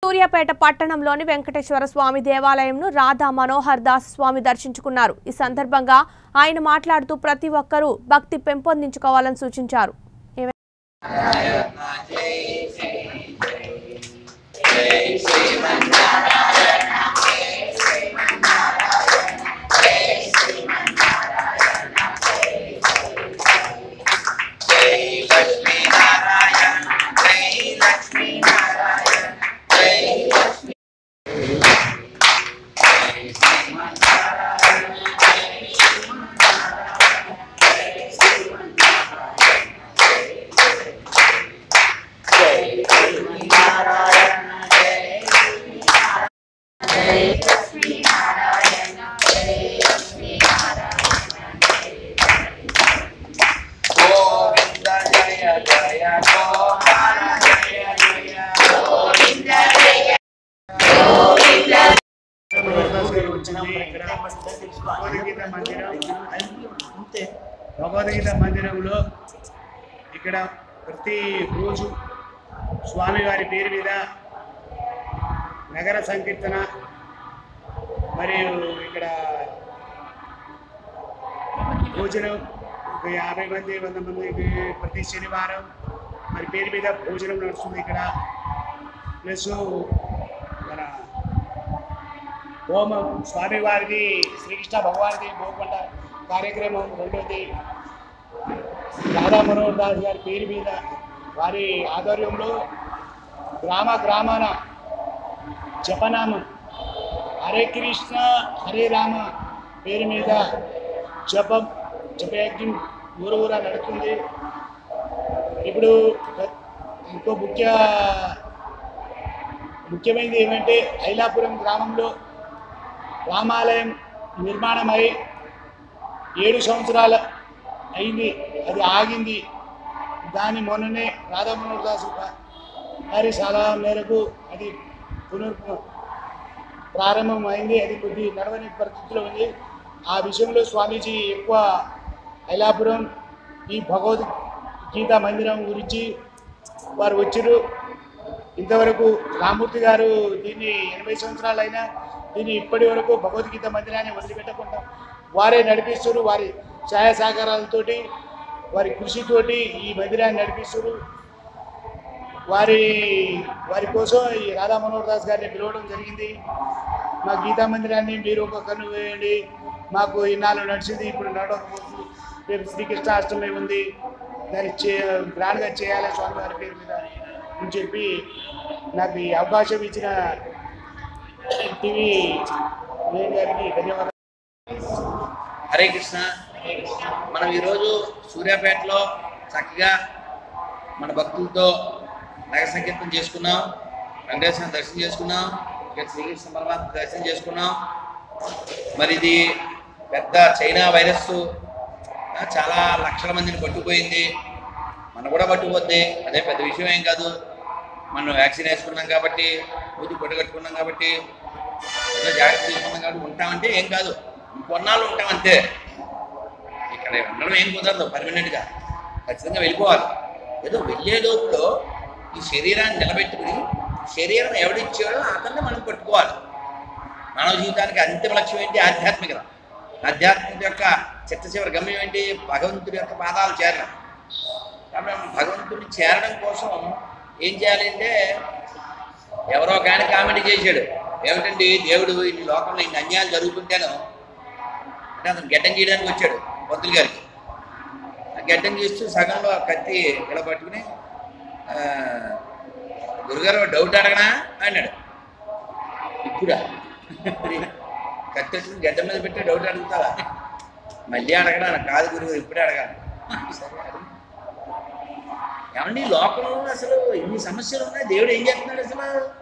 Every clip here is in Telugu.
సూర్యాపేట పట్టణంలోని వెంకటేశ్వర స్వామి దేవాలయంను రాధా మనోహర్ దాస్ స్వామి దర్శించుకున్నారు ఈ సందర్భంగా ఆయన మాట్లాడుతూ ప్రతి ఒక్కరూ భక్తి పెంపొందించుకోవాలని సూచించారు ఏవై- గోవింద జయ జయ గోపాల జయ జయ గోవింద జయ భగవద్గీత మందిరం భగవద్గీత మందిరంలో ఇక్కడ ప్రతి రోజు స్వామివారి పేరు మీద నగర సంకీర్తన మరియు ఇక్కడ భోజనం ఒక యాభై మంది వంద మందికి ప్రతి శనివారం మరి పేరు మీద భోజనం నడుస్తుంది ఇక్కడ ప్లస్ మన హోమం స్వామివారిది శ్రీకృష్ణ భగవానిది భోగమంట కార్యక్రమం రెండోది రాధా మనోహర్ దాస్ గారి పేరు మీద వారి ఆధ్వర్యంలో గ్రామ గ్రామాన జపనామం హరే కృష్ణ హరే రామ పేరు మీద జపం జపయజ్ఞం ఊరూరా నడుస్తుంది ఇప్పుడు ఇంకో ముఖ్య ముఖ్యమైనది ఏమంటే ఐలాపురం గ్రామంలో రామాలయం నిర్మాణమై ఏడు సంవత్సరాల అయింది అది ఆగింది దాని మొన్ననే రాధామోహన్ దాసు గారి సలహా మేరకు అది పునర్ ప్రారంభం అయింది అది కొద్ది నడవని పరిస్థితిలో ఉంది ఆ విషయంలో స్వామీజీ ఎక్కువ ఐలాపురం ఈ భగవద్గీత మందిరం గురించి వారు వచ్చారు ఇంతవరకు రామూర్తి గారు దీన్ని ఎనభై సంవత్సరాలు అయినా దీన్ని ఇప్పటి వరకు భగవద్గీత మందిరాన్ని వదిలిపెట్టకుండా వారే నడిపిస్తారు వారి సహాయ సహకారాలతోటి వారి కృషితోటి ఈ మందిరాన్ని నడిపిస్తారు వారి వారి కోసం ఈ రాధా మనోహర్ దాస్ గారిని పిలవడం జరిగింది మా గీతా మందిరాన్ని మీరు ఒక కన్ను వేయండి మాకు ఇన్నాళ్ళు నడిచింది ఇప్పుడు నడవకపోతుంది రేపు శ్రీకృష్ణాష్టమి ఉంది దాన్ని చే గ్రాండ్గా చేయాలి స్వామివారి పేరు మీద అని చెప్పి నాకు ఈ అవకాశం ఇచ్చిన టీవీ వేణు గారికి ధన్యవాదాలు హరే కృష్ణ మనం ఈరోజు సూర్యాపేటలో చక్కగా మన భక్తులతో నగర సంకీర్తన చేసుకున్నాం వెంకటేశ్వర దర్శనం చేసుకున్నాం ఇక్కడ శ్రీకృష్ణ పరమాత్మ దర్శనం చేసుకున్నాం మరి ఇది పెద్ద చైనా వైరస్ ఆ, చాలా లక్షల మందిని పట్టుకుపోయింది మనం కూడా పట్టుకుపోద్ది అదే పెద్ద విషయం ఏం కాదు మనం వ్యాక్సిన్ వేసుకున్నాం కాబట్టి ఊది పొట్టు కట్టుకున్నాం కాబట్టి ఏదో జాగ్రత్త తీసుకున్నాం కాబట్టి ఉంటామంటే ఏం కాదు కొన్నాళ్ళు ఉంటాం అంతే ఇక్కడ ఉండడం ఏం కుదరదు పర్మనెంట్గా ఖచ్చితంగా వెళ్ళిపోవాలి ఏదో వెళ్ళే లోపల ఈ శరీరాన్ని నిలబెట్టుకుని శరీరం ఎవడిచ్చాడో అతన్ని మనం పట్టుకోవాలి మానవ జీవితానికి అంతిమ లక్ష్యం ఏంటి ఆధ్యాత్మికత ఆధ్యాత్మిక యొక్క చిట్ట చివరి గమ్యం ఏంటి భగవంతుడి యొక్క పాదాలు చేరడం కాబట్టి మనం భగవంతుడిని చేరడం కోసం ఏం చేయాలంటే ఎవరో కానీ కామెంట్ చేశాడు ఏమిటండి దేవుడు ఈ లోకంలో ఇన్ని అన్యాయాలు జరుగుతుంటేనో అంటే అతను గడ్డం చేయడానికి వచ్చాడు పంతులు గారికి ఆ గడ్డం చేస్తూ సగంలో ఆ కత్తి ఇలా పట్టుకుని ఆ, గురుగారు డౌట్ అడగనా అన్నాడు ఇప్పుడా కత్తి పెట్టుకుని గడ్డం మీద పెట్టి డౌట్ అడుగుతావా మళ్ళీ అడగడా కాదు గురువు ఇప్పుడే అడగాలి సరే అడుగు ఏమండి ఈ లోకంలో అసలు ఇన్ని సమస్యలు ఉన్నాయి దేవుడు ఏం చేస్తున్నాడు అసలు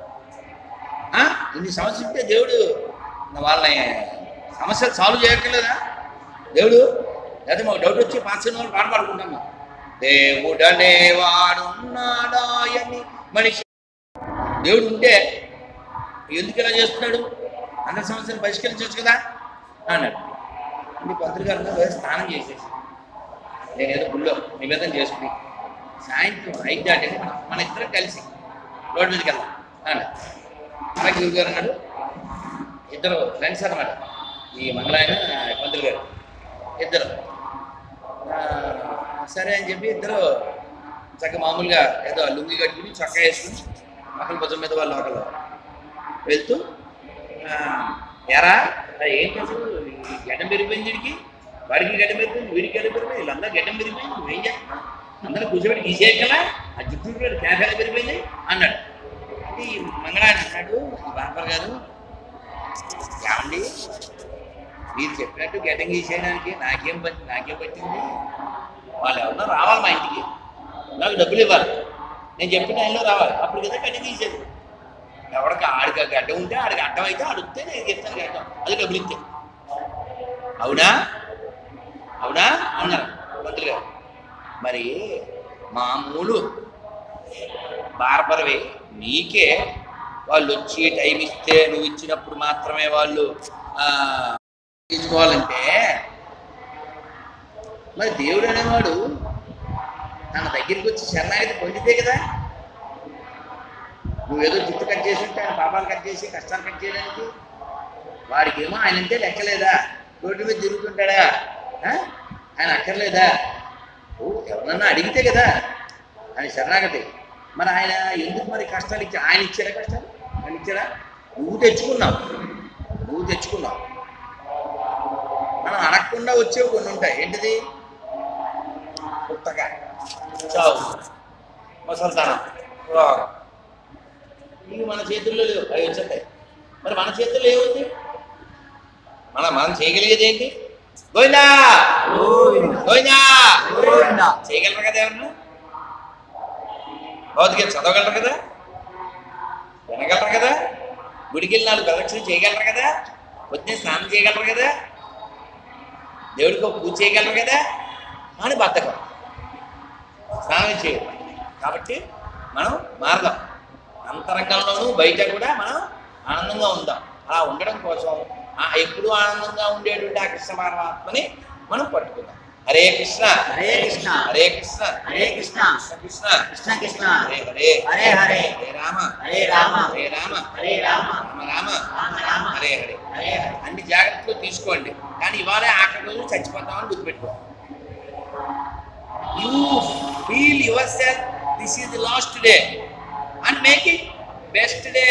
ఆ? ఇన్ని సమస్యలు ఉంటే దేవుడు వాళ్ళని సమస్యలు సాల్వ్ చేయక్కర్లేదా దేవుడు లేదా మాకు డౌట్ వచ్చి పాస్ వాళ్ళు పాట పాడుకుంటాము దేవుడనే వాడున్నాడాయని మనిషి దేవుడు ఉంటే ఎందుకు ఇలా చేస్తున్నాడు అందరి సమస్యలు పరిష్కరించవచ్చు కదా అన్నాడు అంటే పంతులు గారు ఉన్నారు, స్నానం చేసేసి నేను ఏదో గుళ్ళో నివేదన చేసుకుని సాయంత్రం ఐదు దాటి మన ఇద్దరం కలిసి రోడ్డు మీదకి వెళ్దాం అన్నాడు అలాగే గురువు గారు అన్నాడు ఇద్దరు ఫ్రెండ్స్ అన్నమాట ఈ మంగళాయన పంతులు గారు ఇద్దరు ఆ, సరే అని చెప్పి ఇద్దరు చక్కగా మామూలుగా ఏదో లుంగి కట్టుకుని చొక్కా వేసుకుని ఒకరి భుజం మీద వాళ్ళు ఒకరు వెళ్తూ ఆ, ఎరా ఆ, ఏంటి అసలు ఈ గడ్డం పెరిగిపోయింది వీడికి వాడికి గడ్డం పెరిగిపోయింది వీడికి గడ్డం పెరిగిపోయింది వీళ్ళందరూ గడ్డం పెరిగిపోయింది నువ్వేం చేస్తున్నావు అందరూ కూర్చోబెట్టి గీసేయగల ఆ జుట్టు కూడా క్యాఫేల పెరిగిపోయింది అన్నాడు అంటే ఈ మంగళాయన అన్నాడు ఈ బాబర్ గారు ఏమండి మీరు చెప్పినట్టు గడ్డం గీసేయడానికి నాకేం పట్టి నాకేం పట్టింది వాళ్ళు ఎవరన్నా రావాలి మా ఇంటికి నాకు డబ్బులు ఇవ్వాలి నేను చెప్పిన టైంలో రావాలి అప్పుడు కదా గడ్డం గీసేది ఎవరికి ఆడికి ఆ గడ్డ ఉంటే ఆడికి అడ్డం అయితే అడిగితే నేను చెప్తాను గడ్డం అది డబ్బులు ఇస్తే అవునా అవునా అన్నారు మంత్రి గారు మరి మామూలు బార్బరవి నీకే వాళ్ళు వచ్చి టైం ఇస్తే నువ్వు ఇచ్చినప్పుడు మాత్రమే వాళ్ళు ఆ, తీసుకోవాలంటే మరి దేవుడు అనేవాడు తన దగ్గరికి వచ్చి శరణాగతి పొందితే కదా నువ్వేదో జుట్టు కట్ చేసి ఉంటే ఆయన పాపాలు కట్ చేసి కష్టాలు కట్ చేయడానికి వాడికేమో ఆయన అంటే లెక్కలేదా రోడ్డు మీద తిరుగుతుంటాడా ఆ? ఆయన అక్కర్లేదా ఓ ఎవరన్నా అడిగితే కదా ఆయన శరణాగతి మరి ఆయన ఎందుకు మరి కష్టాలు ఇచ్చా ఆయన ఇచ్చాడా కష్టాలు ఆయన ఇచ్చాడా నువ్వు తెచ్చుకున్నావు నువ్వు తెచ్చుకున్నావు మనం అడగకుండా వచ్చేవి కొన్ని ఉంటాయి ఏంటిది పుట్టక చావు ముసల్తానం రోగం ఇవి మన చేతుల్లో లేవు అవి వచ్చేస్తాయి మరి మన చేతుల్లో ఏముంది మన మనం చేయగలిగేది ఏంటి గోవిందా గోవిందా చేయగలరు కదా ఎవరన్నా భౌతిక చదవగలరు కదా వినగలరు కదా గుడికి వెళ్ళి నాలుగు ప్రదక్షిణ చేయగలరు కదా పొద్దున్నే స్నానం చేయగలరు కదా దేవుడికి ఒక పూజ చేయగలరు కదా అని బద్ధకం స్నానం చేయరు కాబట్టి మనం మారదాం అంతరంగంలోనూ బయట కూడా మనం ఆనందంగా ఉందాం అలా ఉండడం కోసం ఆ ఎప్పుడు ఆనందంగా ఉండేటువంటి ఆ కృష్ణ పరమాత్మని మనం పట్టుకుందాం హరే కృష్ణ హరే కృష్ణ హరే కృష్ణ హరే కృష్ణ కృష్ణ కృష్ణ కృష్ణ కృష్ణ హరే హరే హరే హరే హరే రామ హరే రామ హరే రామ హరే రామ రామ రామ రామ రామ హరే హరే హరే హరే అన్ని జాగ్రత్తలు తీసుకోండి కానీ ఇవాళ ఆఖరి రోజు చచ్చిపోతామని గుర్తుపెట్టుకో you feel yourself this is the last day and make it best day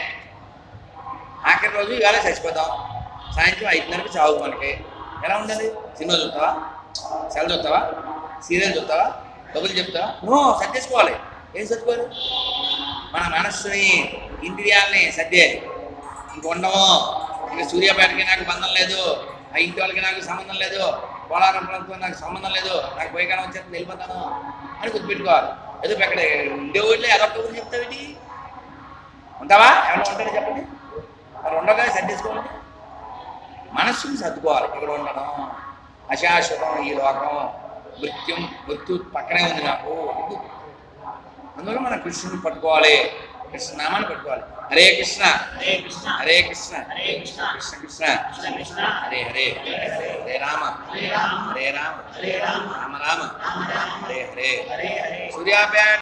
ఆఖరి రోజు ఇవాళ చచ్చిపోతాం సాయంత్రం ఐదున్నరకు చావు మనకి ఎలా ఉండాలి సినిమా చూస్తావా సెల్ చూస్తావా సీరియల్ చూస్తావా డబ్బులు చెప్తావా నో సర్దేసుకోవాలి ఏం సర్దుకోవాలి మన మనస్సుని ఇంద్రియాలని సర్దేయాలి ఇంక ఉండము ఇంక సూర్యాపేటకి నాకు బంధం లేదు ఆ ఇంటి వాళ్ళకి నాకు సంబంధం లేదు పోలారం ప్రాంతం నాకు సంబంధం లేదు నాకు పోయికాలం వచ్చేది వెళ్ళిపోతాను అని గుర్తుపెట్టుకోవాలి ఏదో ఇక్కడ ఉండే ఊళ్ళో అదొక్క ఊరు చెప్తావేంటి ఉంటావా ఎవరైనా ఉంటాడో చెప్పండి మరి ఉండగా సర్దేసుకోండి మనస్సుని సర్దుకోవాలి ఇక్కడ ఉండడం అశాశ్వతం ఈ లోకం మృత్యం మృత్యు పక్కనే ఉంది నాకు ఇది అందువల్ల మనం కృష్ణుని పట్టుకోవాలి కృష్ణ నామాన్ని పట్టుకోవాలి హరే కృష్ణ హరే కృష్ణ హరే కృష్ణ హరే కృష్ణ కృష్ణ కృష్ణ కృష్ణ కృష్ణ హరే హరే హరే రామ హరే రామ హరే రామ హరే రామ రామ రామ రామ రామ హరే హరే హరే హరే సూర్యాపేట